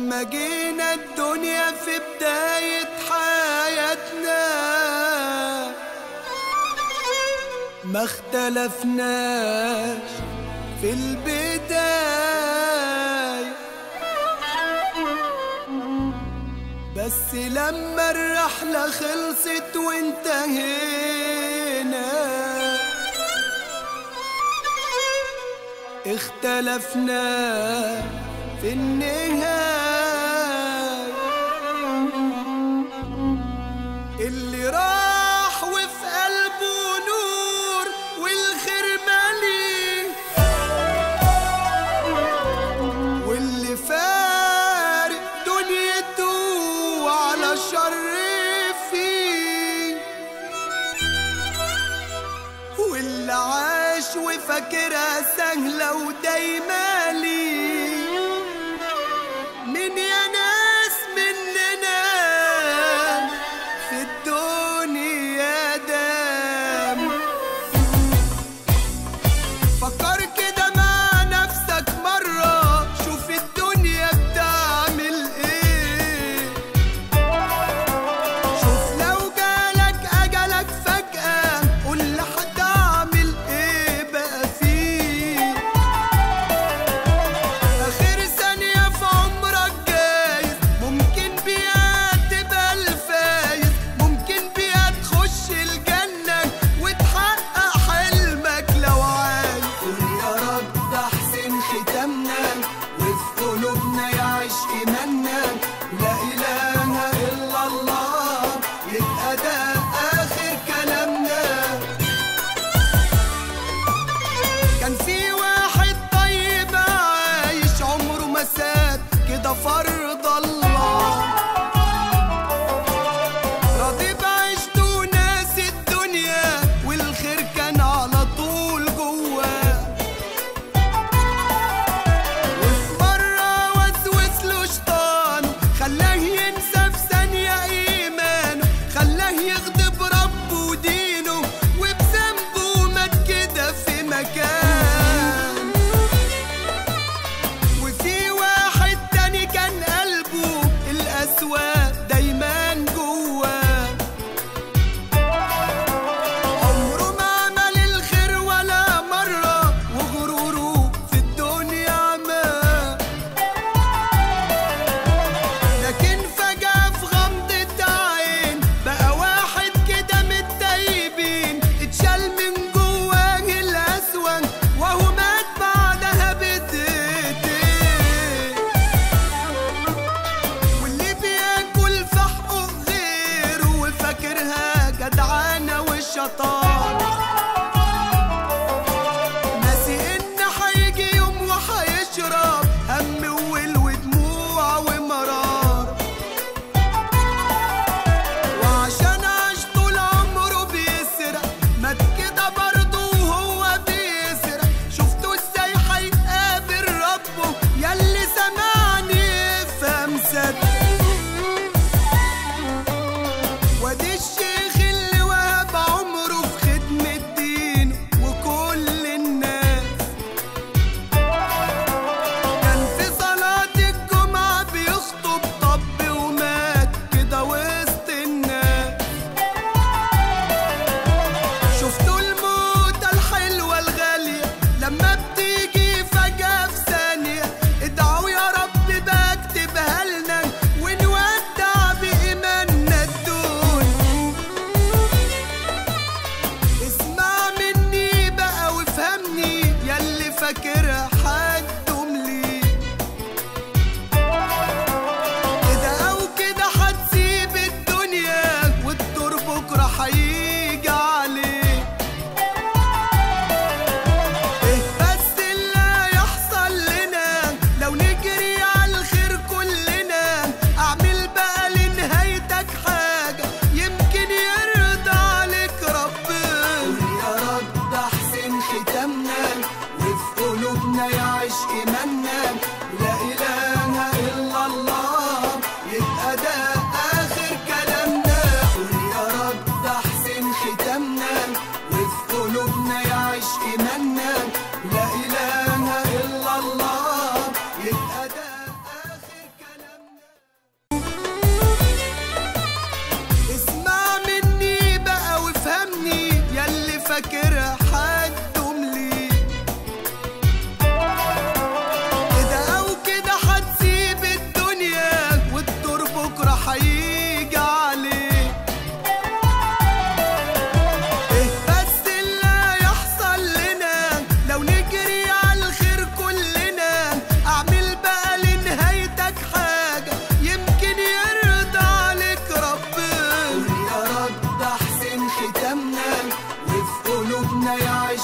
لما جينا الدنيا في بداية حياتنا ما اختلفناش في البداية بس لما الرحلة خلصت وانتهينا اختلفنا في النهاية اللي راح وفي قلبه نور والخير مالي واللي فارق دنيته على شر فيه واللي عاش وفاكرها سهلة ودايما لي من يا ناس مننا في الدنيا دام فكر كده مع نفسك مرة شوف الدنيا بتعمل ايه شوف لو جالك أجلك فجأة قول لحد أعمل إيه بقى فيه آخر ثانية في عمرك جايز ممكن بيها تبقى الفايز ممكن بيها تخش الجنة وتحقق حلمك لو عايز قول يا رب أحسن ختامنا وفي قلوبنا يعيش إيماننا لا إله إلا الله يبقى ده آخر كلامنا كان في واحد طيب عايش عمره ما ساب كده فرض الله راضي بعيشته ناس الدنيا والخير كان على طول جواه وفي مرة وسوس له شيطانه خلاه ينسى في ثانية إيمانه خلاه يغضب ربه ودينه وبذنبه مات كده في مكان وفي واحد تاني كان قلبه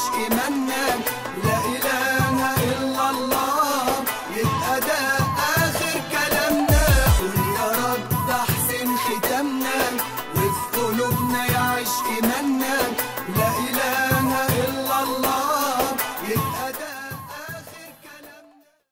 العشق ما